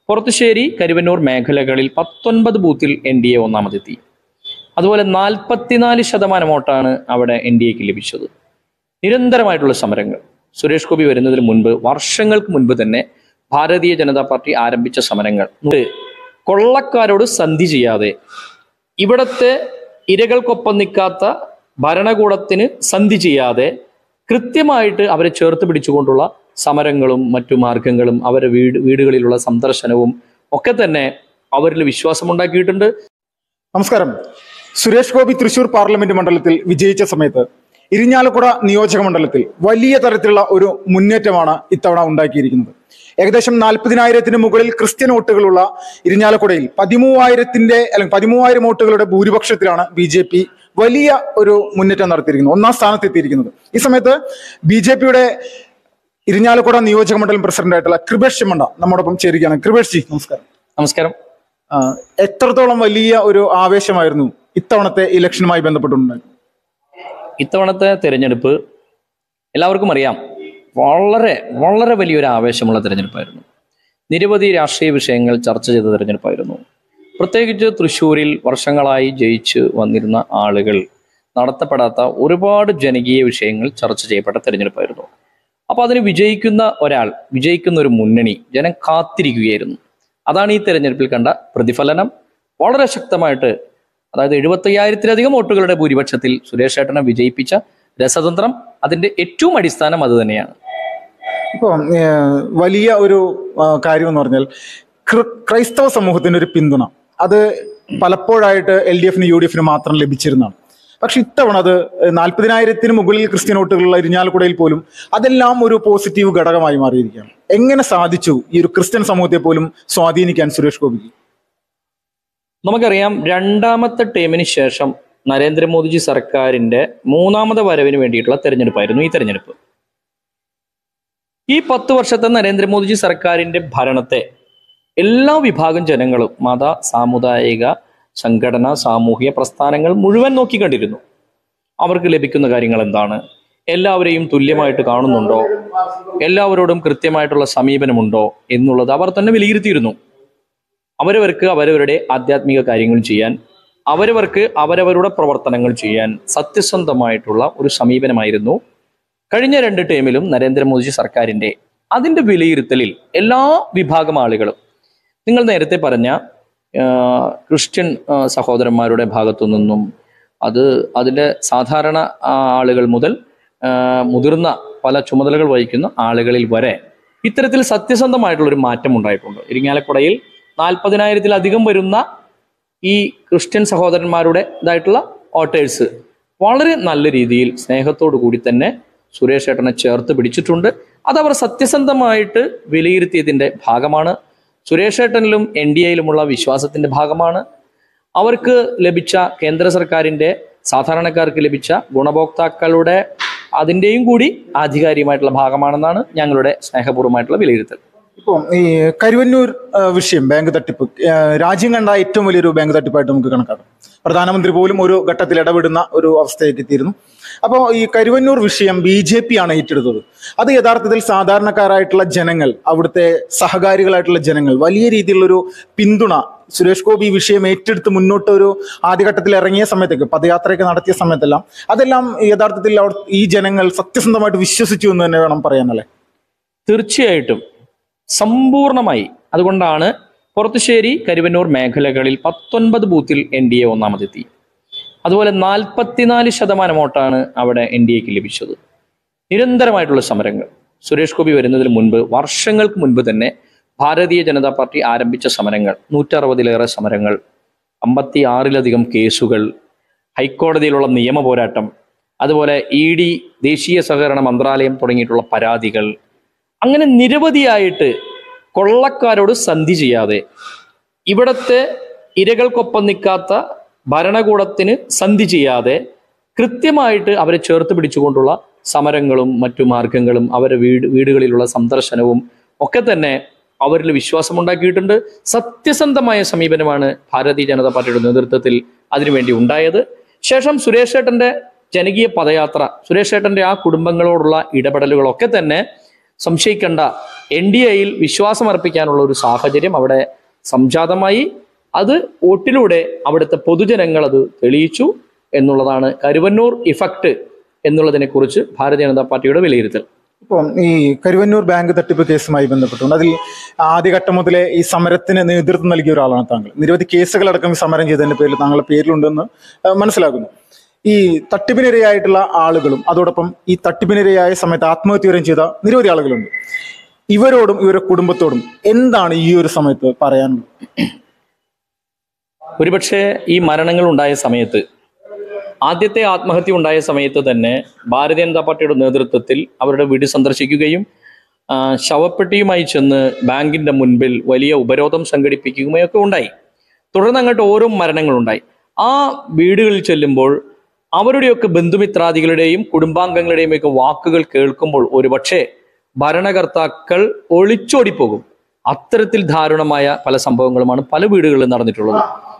പുറത്തുശ്ശേരി കരുവന്നൂർ മേഖലകളിൽ പത്തൊൻപത് ബൂത്തിൽ എൻ ഡി എ ഒന്നാമതെത്തി അതുപോലെ നാൽപ്പത്തിനാല് ശതമാനം വോട്ടാണ് അവിടെ എൻ ഡി എക്ക് ലഭിച്ചത് നിരന്തരമായിട്ടുള്ള സമരങ്ങൾ സുരേഷ് ഗോപി വരുന്നതിന് മുൻപ് വർഷങ്ങൾക്ക് മുൻപ് തന്നെ ഭാരതീയ ജനതാ പാർട്ടി ആരംഭിച്ച സമരങ്ങൾ ഇത് കൊള്ളക്കാരോട് സന്ധി ചെയ്യാതെ ഇവിടത്തെ ഇരകൾക്കൊപ്പം നിൽക്കാത്ത ഭരണകൂടത്തിന് സന്ധി ചെയ്യാതെ കൃത്യമായിട്ട് അവരെ ചേർത്ത് പിടിച്ചുകൊണ്ടുള്ള സമരങ്ങളും മറ്റു മാർഗങ്ങളും അവരുടെ വീട് വീടുകളിലുള്ള സന്ദർശനവും ഒക്കെ തന്നെ അവരിൽ വിശ്വാസമുണ്ടാക്കിയിട്ടുണ്ട് നമസ്കാരം സുരേഷ് ഗോപി തൃശൂർ പാർലമെന്റ് മണ്ഡലത്തിൽ വിജയിച്ച സമയത്ത് ഇരിഞ്ഞാലക്കുട നിയോജക മണ്ഡലത്തിൽ വലിയ തരത്തിലുള്ള ഒരു മുന്നേറ്റമാണ് ഇത്തവണ ഉണ്ടാക്കിയിരിക്കുന്നത് ഏകദേശം നാൽപ്പതിനായിരത്തിന് മുകളിൽ ക്രിസ്ത്യൻ വോട്ടുകളുള്ള ഇരിഞ്ഞാലക്കുടയിൽ പതിമൂവായിരത്തിന്റെ അല്ലെങ്കിൽ പതിമൂവായിരം വോട്ടുകളുടെ ഭൂരിപക്ഷത്തിലാണ് ബി ജെ പി വലിയ ഒരു മുന്നേറ്റം നടത്തിയിരിക്കുന്നത് ഒന്നാം സ്ഥാനത്ത് എത്തിയിരിക്കുന്നത് ഈ സമയത്ത് ബി ജെ പിയുടെ ഇരിഞ്ഞാലക്കുട നിയോജക മണ്ഡലം പ്രസിഡന്റായിട്ടുള്ള കൃപേഷ് ചെമ്മണ്ട നമ്മോടൊപ്പം ചേരുകയാണ് കൃപേഷ് ജി നമസ്കാരം നമസ്കാരം ആ, എത്രത്തോളം വലിയ ഒരു ആവേശമായിരുന്നു ഇത്തവണത്തെ ഇലക്ഷനുമായി ബന്ധപ്പെട്ടുണ്ടായത് ഇത്തവണത്തെ തെരഞ്ഞെടുപ്പ് എല്ലാവർക്കും അറിയാം വളരെ വളരെ വലിയൊരു ആവേശമുള്ള തെരഞ്ഞെടുപ്പായിരുന്നു നിരവധി രാഷ്ട്രീയ വിഷയങ്ങൾ ചർച്ച ചെയ്ത തെരഞ്ഞെടുപ്പായിരുന്നു പ്രത്യേകിച്ച് തൃശ്ശൂരിൽ വർഷങ്ങളായി ജയിച്ച് വന്നിരുന്ന ആളുകൾ നടത്തപ്പെടാത്ത ഒരുപാട് ജനകീയ വിഷയങ്ങൾ ചർച്ച ചെയ്യപ്പെട്ട തെരഞ്ഞെടുപ്പായിരുന്നു അപ്പോൾ അതിന് വിജയിക്കുന്ന ഒരാൾ വിജയിക്കുന്ന ഒരു മുന്നണി ജനം കാത്തിരിക്കുകയായിരുന്നു അതാണ് ഈ തെരഞ്ഞെടുപ്പിൽ കണ്ട പ്രതിഫലനം വളരെ ശക്തമായിട്ട് അതായത് എഴുപത്തയ്യായിരത്തിലധികം വോട്ടുകളുടെ ഭൂരിപക്ഷത്തിൽ സുരേഷ് ഏട്ടനെ വിജയിപ്പിച്ച രസതന്ത്രം അതിന്റെ ഏറ്റവും അടിസ്ഥാനം അത് തന്നെയാണ് ഇപ്പോൾ വലിയ ഒരു ആ, കാര്യം എന്ന് പറഞ്ഞാൽ ക്ര- ക്രൈസ്തവ സമൂഹത്തിന്റെ ഒരു പിന്തുണ അത് പലപ്പോഴായിട്ട് എൽ ഡി എഫിന് യു ഡി എഫിന് മാത്രം ലഭിച്ചിരുന്നതാണ് പക്ഷെ ഇത്തവണ അത് നാൽപ്പതിനായിരത്തിന് മുകളിൽ ക്രിസ്ത്യൻ വോട്ടുകളുള്ള ഇരിഞ്ഞാലക്കുടയിൽ പോലും അതെല്ലാം ഒരു പോസിറ്റീവ് ഘടകമായി മാറിയിരിക്കുകയാണ് എങ്ങനെ സാധിച്ചു ഈ ഒരു ക്രിസ്ത്യൻ സമൂഹത്തെ പോലും സ്വാധീനിക്കാൻ സുരേഷ് ഗോപിക്ക് നമുക്കറിയാം രണ്ടാമത്തെ ടേമിന് ശേഷം നരേന്ദ്രമോദിജി സർക്കാരിന്റെ മൂന്നാമത്തെ വരവിന് വേണ്ടിയിട്ടുള്ള തെരഞ്ഞെടുപ്പായിരുന്നു ഈ തെരഞ്ഞെടുപ്പ് ഈ പത്ത് വർഷത്തെ നരേന്ദ്രമോദിജി സർക്കാരിന്റെ ഭരണത്തെ എല്ലാ വിഭാഗം ജനങ്ങളും മത സാമുദായിക സംഘടന സാമൂഹിക പ്രസ്ഥാനങ്ങൾ മുഴുവൻ നോക്കിക്കണ്ടിരുന്നു അവർക്ക് ലഭിക്കുന്ന കാര്യങ്ങൾ എന്താണ് എല്ലാവരെയും തുല്യമായിട്ട് കാണുന്നുണ്ടോ എല്ലാവരോടും കൃത്യമായിട്ടുള്ള സമീപനമുണ്ടോ എന്നുള്ളത് അവർ തന്നെ വിലയിരുത്തിയിരുന്നു അവരവർക്ക് അവരവരുടെ ആധ്യാത്മിക കാര്യങ്ങൾ ചെയ്യാൻ അവരവർക്ക് അവരവരുടെ പ്രവർത്തനങ്ങൾ ചെയ്യാൻ സത്യസന്ധമായിട്ടുള്ള ഒരു സമീപനമായിരുന്നു കഴിഞ്ഞ രണ്ട് ടേമിലും നരേന്ദ്രമോദി സർക്കാരിന്റെ അതിന്റെ വിലയിരുത്തലിൽ എല്ലാ വിഭാഗം ആളുകളും നിങ്ങൾ നേരത്തെ പറഞ്ഞ ആ, ക്രിസ്ത്യൻ ആ, സഹോദരന്മാരുടെ ഭാഗത്തു നിന്നും അത് അതിൻ്റെ സാധാരണ ആ, ആളുകൾ മുതൽ ആ, മുതിർന്ന പല ചുമതലകൾ വഹിക്കുന്ന ആളുകളിൽ വരെ ഇത്തരത്തിൽ സത്യസന്ധമായിട്ടുള്ള ഒരു മാറ്റം ഉണ്ടായിട്ടുണ്ട് ഇരിങ്ങാലക്കുടയിൽ നാൽപ്പതിനായിരത്തിലധികം വരുന്ന ഈ ക്രിസ്ത്യൻ സഹോദരന്മാരുടെ ഇതായിട്ടുള്ള വോട്ടേഴ്സ് വളരെ നല്ല രീതിയിൽ സ്നേഹത്തോടു കൂടി തന്നെ സുരേഷ് ഏട്ടനെ ചേർത്ത് പിടിച്ചിട്ടുണ്ട് അതവർ സത്യസന്ധമായിട്ട് വിലയിരുത്തിയതിന്റെ ഭാഗമാണ് സുരേഷ് ഏട്ടനിലും എൻ ഡി എയിലുമുള്ള വിശ്വാസത്തിന്റെ ഭാഗമാണ് അവർക്ക് ലഭിച്ച കേന്ദ്ര സർക്കാരിന്റെ സാധാരണക്കാർക്ക് ലഭിച്ച ഗുണഭോക്താക്കളുടെ അതിൻ്റെയും കൂടി ആധികാരികമായിട്ടുള്ള ഭാഗമാണെന്നാണ് ഞങ്ങളുടെ സ്നേഹപൂർവ്വമായിട്ടുള്ള വിലയിരുത്തൽ ഇപ്പോൾ ഈ കരുവന്നൂർ ആ, വിഷയം ബാങ്ക് തട്ടിപ്പ് ആ, രാജ്യം കണ്ട ഏറ്റവും വലിയൊരു ബാങ്ക് തട്ടിപ്പായിട്ട് നമുക്ക് കണക്കാക്കാം പ്രധാനമന്ത്രി പോലും ഒരു ഘട്ടത്തിൽ ഇടപെടുന്ന ഒരു അവസ്ഥയിലേക്ക് എത്തിയിരുന്നു അപ്പോൾ ഈ കരുവന്നൂർ വിഷയം ബി ജെ പി ആണ് ഏറ്റെടുത്തത് അത് യഥാർത്ഥത്തിൽ സാധാരണക്കാരായിട്ടുള്ള ജനങ്ങൾ അവിടുത്തെ സഹകാരികളായിട്ടുള്ള ജനങ്ങൾ വലിയ രീതിയിലുള്ളൊരു പിന്തുണ സുരേഷ് ഗോപി ഈ വിഷയം ഏറ്റെടുത്ത് മുന്നോട്ട് ഒരു ആദ്യഘട്ടത്തിൽ ഇറങ്ങിയ സമയത്തേക്ക് പദയാത്രയൊക്കെ നടത്തിയ സമയത്തെല്ലാം അതെല്ലാം യഥാർത്ഥത്തിൽ അവർ ഈ ജനങ്ങൾ സത്യസന്ധമായിട്ട് വിശ്വസിച്ചു എന്ന് തന്നെ വേണം പറയാനല്ലേ തീർച്ചയായിട്ടും സമ്പൂർണമായി അതുകൊണ്ടാണ് പുറത്തുശ്ശേരി കരുവന്നൂർ മേഖലകളിൽ പത്തൊൻപത് ബൂത്തിൽ എൻ ഡി എ ഒന്നാമതെത്തി അതുപോലെ നാൽപ്പത്തിനാല് ശതമാനം വോട്ടാണ് അവിടെ എൻ ഡി എക്ക് ലഭിച്ചത് നിരന്തരമായിട്ടുള്ള സമരങ്ങൾ സുരേഷ് ഗോപി വരുന്നതിന് മുൻപ് വർഷങ്ങൾക്ക് മുൻപ് തന്നെ ഭാരതീയ ജനതാ പാർട്ടി ആരംഭിച്ച സമരങ്ങൾ നൂറ്ററുപതിലേറെ സമരങ്ങൾ അമ്പത്തി ആറിലധികം കേസുകൾ ഹൈക്കോടതിയിലുള്ള നിയമ പോരാട്ടം അതുപോലെ ഇ ഡി ദേശീയ സഹകരണ മന്ത്രാലയം തുടങ്ങിയിട്ടുള്ള പരാതികൾ അങ്ങനെ നിരവധിയായിട്ട് കൊള്ളക്കാരോട് സന്ധി ചെയ്യാതെ ഇവിടത്തെ ഇരകൾക്കൊപ്പം നിൽക്കാത്ത ഭരണകൂടത്തിന് സന്ധി ചെയ്യാതെ കൃത്യമായിട്ട് അവരെ ചേർത്ത് പിടിച്ചുകൊണ്ടുള്ള സമരങ്ങളും മറ്റു മാർഗങ്ങളും അവരുടെ വീട് വീടുകളിലുള്ള സന്ദർശനവും ഒക്കെ തന്നെ അവരിൽ വിശ്വാസമുണ്ടാക്കിയിട്ടുണ്ട് സത്യസന്ധമായ സമീപനമാണ് ഭാരതീയ ജനതാ പാർട്ടിയുടെ നേതൃത്വത്തിൽ അതിനുവേണ്ടി ഉണ്ടായത് ശേഷം സുരേഷ് ഏട്ടന്റെ ജനകീയ പദയാത്ര സുരേഷ് ഏട്ടന്റെ ആ കുടുംബങ്ങളോടുള്ള ഇടപെടലുകളൊക്കെ തന്നെ സംശയിക്കേണ്ട എൻ ഡി എയിൽ വിശ്വാസമർപ്പിക്കാനുള്ള ഒരു സാഹചര്യം അവിടെ സംജാതമായി അത് വോട്ടിലൂടെ അവിടുത്തെ പൊതുജനങ്ങൾ അത് തെളിയിച്ചു എന്നുള്ളതാണ് കരുവന്നൂർ ഇഫക്റ്റ് എന്നുള്ളതിനെ കുറിച്ച് ഭാരതീയ ജനതാ പാർട്ടിയുടെ വിലയിരുത്തൽ ഇപ്പം ഈ കരുവന്നൂർ ബാങ്ക് തട്ടിപ്പ് കേസുമായി ബന്ധപ്പെട്ടുകൊണ്ട് അതിൽ ആദ്യഘട്ടം മുതലേ ഈ സമരത്തിന് നേതൃത്വം നൽകിയ ഒരാളാണ് താങ്കൾ നിരവധി കേസുകളടക്കം ഈ സമരം ചെയ്തതിന്റെ പേരിൽ താങ്കളുടെ പേരിലുണ്ടെന്ന് ആ, മനസ്സിലാക്കുന്നു ഈ തട്ടിപ്പിനിരയായിട്ടുള്ള ആളുകളും അതോടൊപ്പം ഈ തട്ടിപ്പിനിരയായ സമയത്ത് ആത്മഹത്യ വരെയും ചെയ്ത നിരവധി ആളുകളുണ്ട് ഇവരോടും ഇവരുടെ കുടുംബത്തോടും എന്താണ് ഈ ഒരു സമയത്ത് പറയാനുള്ളത് ഒരുപക്ഷെ ഈ മരണങ്ങൾ ഉണ്ടായ സമയത്ത് ആദ്യത്തെ ആത്മഹത്യ ഉണ്ടായ സമയത്ത് തന്നെ ഭാരതീയ ജനതാ പാർട്ടിയുടെ നേതൃത്വത്തിൽ അവരുടെ വീട് സന്ദർശിക്കുകയും ആ, ശവപ്പെട്ടിയുമായി ചെന്ന് ബാങ്കിന്റെ മുൻപിൽ വലിയ ഉപരോധം സംഘടിപ്പിക്കുകയും ഒക്കെ ഉണ്ടായി തുടർന്ന് അങ്ങോട്ട് ഓരോ മരണങ്ങളുണ്ടായി ആ വീടുകളിൽ ചെല്ലുമ്പോൾ അവരുടെയൊക്കെ ബന്ധുമിത്രാദികളുടെയും കുടുംബാംഗങ്ങളുടെയും ഒക്കെ വാക്കുകൾ കേൾക്കുമ്പോൾ ഒരുപക്ഷെ ഭരണകർത്താക്കൾ ഒളിച്ചോടിപ്പോകും അത്തരത്തിൽ ദാരുണമായ പല സംഭവങ്ങളുമാണ് പല വീടുകളിലും നടന്നിട്ടുള്ളത്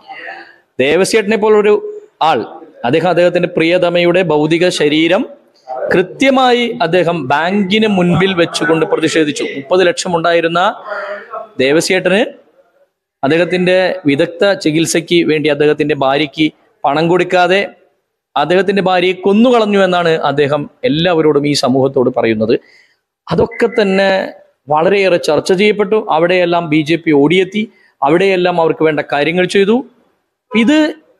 ദേവസ്യേട്ടനെ പോലൊരു ആൾ അദ്ദേഹം അദ്ദേഹത്തിന്റെ പ്രിയതമയുടെ ഭൗതിക ശരീരം കൃത്യമായി അദ്ദേഹം ബാങ്കിന് മുൻപിൽ വെച്ചുകൊണ്ട് പ്രതിഷേധിച്ചു മുപ്പത് ലക്ഷം ഉണ്ടായിരുന്ന ദേവസ്യേട്ടന് അദ്ദേഹത്തിന്റെ വിദഗ്ധ ചികിത്സയ്ക്ക് വേണ്ടി അദ്ദേഹത്തിന്റെ ഭാര്യയ്ക്ക് പണം കൊടുക്കാതെ അദ്ദേഹത്തിന്റെ ഭാര്യയെ കൊന്നുകളഞ്ഞു എന്നാണ് അദ്ദേഹം എല്ലാവരോടും ഈ സമൂഹത്തോട് പറയുന്നത് അതൊക്കെ തന്നെ വളരെയേറെ ചർച്ച ചെയ്യപ്പെട്ടു അവിടെയെല്ലാം ബി ജെ പി ഓടിയെത്തി അവിടെയെല്ലാം അവർക്ക് വേണ്ട കാര്യങ്ങൾ ചെയ്തു ഇത്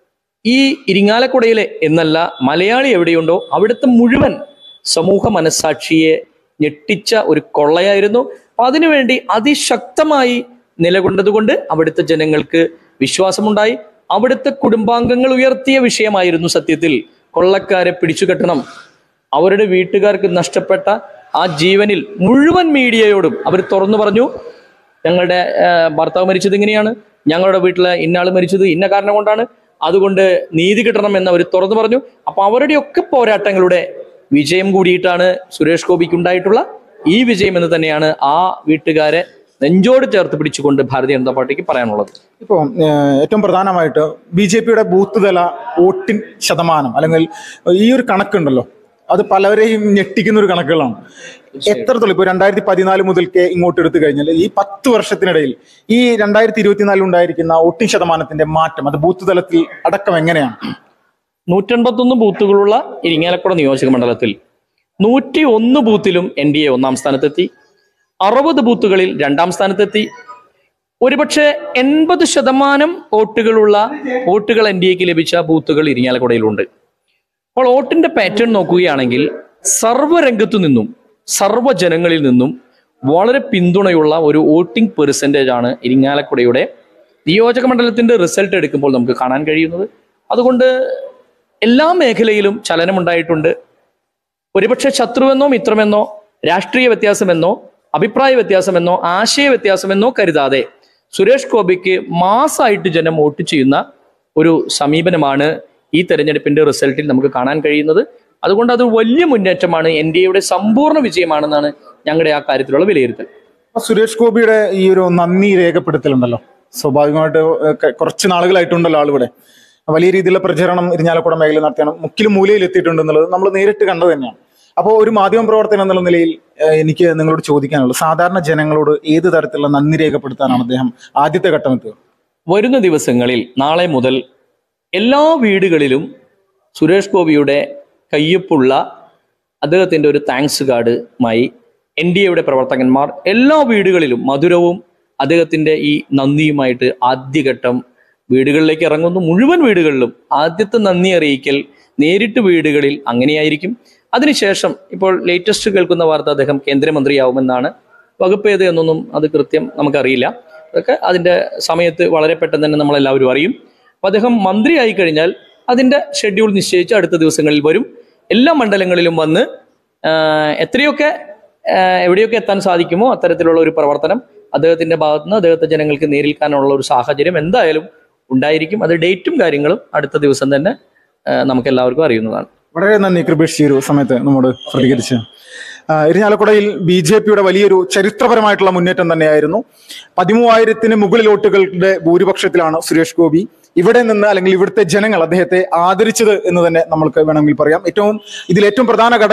ഈ ഇരിങ്ങാലക്കുടയിലെ എന്നല്ല മലയാളി എവിടെയുണ്ടോ അവിടുത്തെ മുഴുവൻ സമൂഹ മനസാക്ഷിയെ ഞെട്ടിച്ച ഒരു കൊള്ളയായിരുന്നു അപ്പൊ അതിനുവേണ്ടി അതിശക്തമായി നിലകൊണ്ടതുകൊണ്ട് അവിടുത്തെ ജനങ്ങൾക്ക് വിശ്വാസമുണ്ടായി അവിടുത്തെ കുടുംബാംഗങ്ങൾ ഉയർത്തിയ വിഷയമായിരുന്നു സത്യത്തിൽ കൊള്ളക്കാരെ പിടിച്ചുകെട്ടണം അവരുടെ വീട്ടുകാർക്ക് നഷ്ടപ്പെട്ട ആ ജീവനിൽ മുഴുവൻ മീഡിയയോടും അവർ തുറന്നു പറഞ്ഞു ഞങ്ങളുടെ ആ, ഭർത്താവ് മരിച്ചത് ഇങ്ങനെയാണ് ഞങ്ങളുടെ വീട്ടിലെ ഇന്നാൾ മരിച്ചത് ഇന്ന കാരണം കൊണ്ടാണ് അതുകൊണ്ട് നീതി കിട്ടണം എന്ന് അവർ തുറന്നു പറഞ്ഞു അപ്പൊ അവരുടെയൊക്കെ പോരാട്ടങ്ങളുടെ വിജയം കൂടിയിട്ടാണ് സുരേഷ് ഗോപിക്ക് ഉണ്ടായിട്ടുള്ള ഈ വിജയം എന്ന് തന്നെയാണ് ആ വീട്ടുകാരെ നെഞ്ചോട് ചേർത്ത് പിടിച്ചുകൊണ്ട് ഭാരതീയ ജനതാ പാർട്ടിക്ക് പറയാനുള്ളത് ഇപ്പോൾ ഏറ്റവും പ്രധാനമായിട്ട് ബി ജെ പിയുടെ ബൂത്ത് തല വോട്ടിൻ ശതമാനം അല്ലെങ്കിൽ ഈ ഒരു കണക്കുണ്ടല്ലോ അത് പലവരെയും ഞെട്ടിക്കുന്ന ഒരു കണക്കുകളാണ് എത്രത്തോളം ഇപ്പൊ രണ്ടായിരത്തി പതിനാല് മുതൽക്ക് ഇങ്ങോട്ട് എടുത്തു കഴിഞ്ഞാൽ ഈ പത്ത് വർഷത്തിനിടയിൽ ഈ രണ്ടായിരത്തി ഇരുപത്തിനാലിൽ ഉണ്ടായിരിക്കുന്ന വോട്ടിംഗ് ശതമാനത്തിന്റെ മാറ്റം അത് ബൂത്ത് തലത്തിൽ അടക്കം എങ്ങനെയാണ് നൂറ്റൻപത്തൊന്ന് ബൂത്തുകളുള്ള ഇരിങ്ങാലക്കുട നിയോജക മണ്ഡലത്തിൽ നൂറ്റി ഒന്ന് ബൂത്തിലും എൻ ഡി എ ഒന്നാം സ്ഥാനത്തെത്തി അറുപത് ബൂത്തുകളിൽ രണ്ടാം സ്ഥാനത്തെത്തി ഒരുപക്ഷെ എൺപത് ശതമാനം വോട്ടുകളുള്ള വോട്ടുകൾ എൻ ഡി എക്ക് ലഭിച്ച ബൂത്തുകൾ ഇരിങ്ങാലക്കുടയിലുണ്ട് അപ്പോൾ വോട്ടിന്റെ പാറ്റേൺ നോക്കുകയാണെങ്കിൽ സർവ്വരംഗത്തു നിന്നും സർവ്വജനങ്ങളിൽ നിന്നും വളരെ പിന്തുണയുള്ള ഒരു വോട്ടിംഗ് പെർസെൻറ്റേജ് ആണ് ഇരിങ്ങാലക്കുടയുടെ നിയോജക മണ്ഡലത്തിന്റെ റിസൾട്ട് എടുക്കുമ്പോൾ നമുക്ക് കാണാൻ കഴിയുന്നത് അതുകൊണ്ട് എല്ലാ മേഖലയിലും ചലനമുണ്ടായിട്ടുണ്ട് ഒരുപക്ഷെ ശത്രുവെന്നോ മിത്രമെന്നോ രാഷ്ട്രീയ വ്യത്യാസമെന്നോ അഭിപ്രായ വ്യത്യാസമെന്നോ ആശയ വ്യത്യാസമെന്നോ കരുതാതെ സുരേഷ് ഗോപിക്ക് മാസായിട്ട് ജനം വോട്ട് ചെയ്യുന്ന ഒരു സമീപനമാണ് ഈ തെരഞ്ഞെടുപ്പിന്റെ റിസൾട്ടിൽ നമുക്ക് കാണാൻ കഴിയുന്നത് അതുകൊണ്ട് അത് വലിയ മുന്നേറ്റമാണ് എൻ ഡി എയുടെ സമ്പൂർണ്ണ വിജയമാണെന്നാണ് ഞങ്ങളുടെ ആ കാര്യത്തിലുള്ള വിലയിരുത്തൽ അപ്പൊ സുരേഷ് ഗോപിയുടെ ഈ ഒരു നന്ദി രേഖപ്പെടുത്തലുണ്ടല്ലോ സ്വാഭാവികമായിട്ട് ക- കുറച്ച് നാളുകളായിട്ടുണ്ടല്ലോ ആളിവിടെ വലിയ രീതിയിലുള്ള പ്രചരണം ഇരിഞ്ഞാലക്കുട മേഖല നടത്തിയാണ് മുക്കിലും മൂലയിൽ എത്തിയിട്ടുണ്ടെന്നുള്ളത് നമ്മൾ നേരിട്ട് കണ്ടത് തന്നെയാണ് അപ്പോൾ ഒരു മാധ്യമ പ്രവർത്തനം എന്നുള്ള നിലയിൽ ഏഹ്, എനിക്ക് നിങ്ങളോട് ചോദിക്കാനുള്ളത് സാധാരണ ജനങ്ങളോട് ഏത് തരത്തിലുള്ള നന്ദി രേഖപ്പെടുത്താനാണ് അദ്ദേഹം ആദ്യത്തെ ഘട്ടം എത്തുക വരുന്ന ദിവസങ്ങളിൽ നാളെ മുതൽ എല്ലാ വീടുകളിലും സുരേഷ് ഗോപിയുടെ കയ്യൊപ്പുള്ള അദ്ദേഹത്തിൻ്റെ ഒരു താങ്ക്സ് കാർഡുമായി എൻ ഡി എയുടെ പ്രവർത്തകന്മാർ എല്ലാ വീടുകളിലും മധുരവും അദ്ദേഹത്തിൻ്റെ ഈ നന്ദിയുമായിട്ട് ആദ്യഘട്ടം വീടുകളിലേക്ക് ഇറങ്ങുന്നു മുഴുവൻ വീടുകളിലും ആദ്യത്തെ നന്ദി അറിയിക്കൽ നേരിട്ട് വീടുകളിൽ അങ്ങനെയായിരിക്കും അതിനുശേഷം ഇപ്പോൾ ലേറ്റസ്റ്റ് കേൾക്കുന്ന വാർത്ത അദ്ദേഹം കേന്ദ്രമന്ത്രിയാവുമെന്നാണ് വകുപ്പ് ഏത് എന്നൊന്നും അത് കൃത്യം നമുക്കറിയില്ല അതൊക്കെ അതിൻ്റെ സമയത്ത് വളരെ പെട്ടെന്ന് തന്നെ നമ്മളെല്ലാവരും അറിയും അപ്പോൾ അദ്ദേഹം മന്ത്രിയായി കഴിഞ്ഞാൽ അതിൻ്റെ ഷെഡ്യൂൾ നിശ്ചയിച്ച് അടുത്ത ദിവസങ്ങളിൽ വരും എല്ലാ മണ്ഡലങ്ങളിലും വന്ന് ആഹ്, എത്രയൊക്കെ ആഹ്, എവിടെയൊക്കെ എത്താൻ സാധിക്കുമോ അത്തരത്തിലുള്ള ഒരു പ്രവർത്തനം അദ്ദേഹത്തിന്റെ ഭാഗത്തുനിന്ന് അദ്ദേഹത്തെ ജനങ്ങൾക്ക് നേരിൽ കാണാനുള്ള ഒരു സാഹചര്യം എന്തായാലും ഉണ്ടായിരിക്കും അത് ഡേറ്റും കാര്യങ്ങളും അടുത്ത ദിവസം തന്നെ ആഹ്, നമുക്ക് എല്ലാവർക്കും അറിയുന്നതാണ് വളരെ നന്ദി കൃപേഷ് ഈ ഒരു സമയത്ത് നമ്മോട് പ്രതികരിച്ച് ആ, ഇരിഞ്ഞാലക്കുടയിൽ ബി ജെ പിയുടെ വലിയൊരു ചരിത്രപരമായിട്ടുള്ള മുന്നേറ്റം തന്നെയായിരുന്നു പതിമൂവായിരത്തിന് മുകളിൽ വോട്ടുകളുടെ ഭൂരിപക്ഷത്തിലാണ് സുരേഷ് ഗോപി ഇവിടെ നിന്ന് അല്ലെങ്കിൽ ഇവിടുത്തെ ജനങ്ങൾ അദ്ദേഹത്തെ ആദരിച്ചത് എന്ന് തന്നെ നമ്മൾക്ക് വേണമെങ്കിൽ പറയാം ഏറ്റവും ഇതിൽ ഏറ്റവും പ്രധാന ഘടകം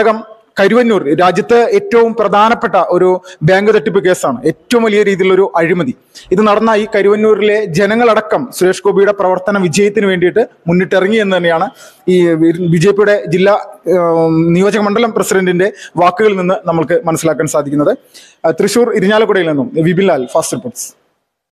കരുവന്നൂർ രാജ്യത്തെ ഏറ്റവും പ്രധാനപ്പെട്ട ഒരു ബാങ്ക് തട്ടിപ്പ് കേസാണ് ഏറ്റവും വലിയ രീതിയിലുള്ള ഒരു അഴിമതി ഇത് നടന്ന ഈ കരുവന്നൂരിലെ ജനങ്ങളടക്കം സുരേഷ് ഗോപിയുടെ പ്രവർത്തന വിജയത്തിന് വേണ്ടിയിട്ട് മുന്നിട്ടിറങ്ങി എന്ന് തന്നെയാണ് ഈ ബി ജെ പിയുടെ ജില്ലാ ഏം, നിയോജക മണ്ഡലം പ്രസിഡന്റിന്റെ വാക്കുകളിൽ നിന്ന് നമ്മൾക്ക് മനസ്സിലാക്കാൻ സാധിക്കുന്നത് ആ, തൃശൂർ ഇരിഞ്ഞാലക്കുടയിൽ നിന്നും വിപിൻ ലാൽ ഫാസ്റ്റ് റിപ്പോർട്ട്സ്